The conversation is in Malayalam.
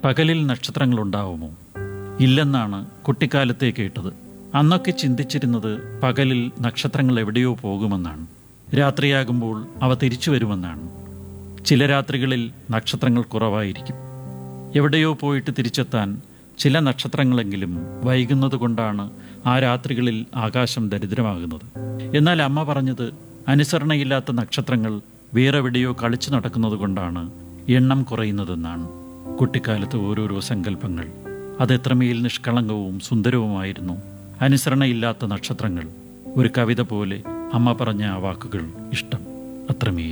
പകലിൽ നക്ഷത്രങ്ങളുണ്ടാവുമോ ഇല്ലെന്നാണ് കുട്ടിക്കാലത്തെ കേട്ടത് അന്നൊക്കെ ചിന്തിച്ചിരുന്നത് പകലിൽ നക്ഷത്രങ്ങൾ എവിടെയോ പോകുമെന്നാണ് രാത്രിയാകുമ്പോൾ അവ തിരിച്ചു വരുമെന്നാണ് ചില രാത്രികളിൽ നക്ഷത്രങ്ങൾ കുറവായിരിക്കും എവിടെയോ പോയിട്ട് തിരിച്ചെത്താൻ ചില നക്ഷത്രങ്ങളെങ്കിലും വൈകുന്നത് കൊണ്ടാണ് ആ രാത്രികളിൽ ആകാശം ദരിദ്രമാകുന്നത് എന്നാൽ അമ്മ പറഞ്ഞത് അനുസരണയില്ലാത്ത നക്ഷത്രങ്ങൾ വേറെവിടെയോ കളിച്ചു നടക്കുന്നത് കൊണ്ടാണ് എണ്ണം കുറയുന്നതെന്നാണ് കുട്ടിക്കാലത്ത് ഓരോരോ സങ്കല്പങ്ങൾ അതെത്രമേൽ നിഷ്കളങ്കവും സുന്ദരവുമായിരുന്നു അനുസരണയില്ലാത്ത നക്ഷത്രങ്ങൾ ഒരു കവിത പോലെ അമ്മ പറഞ്ഞ ആ വാക്കുകൾ ഇഷ്ടം അത്രമേൽ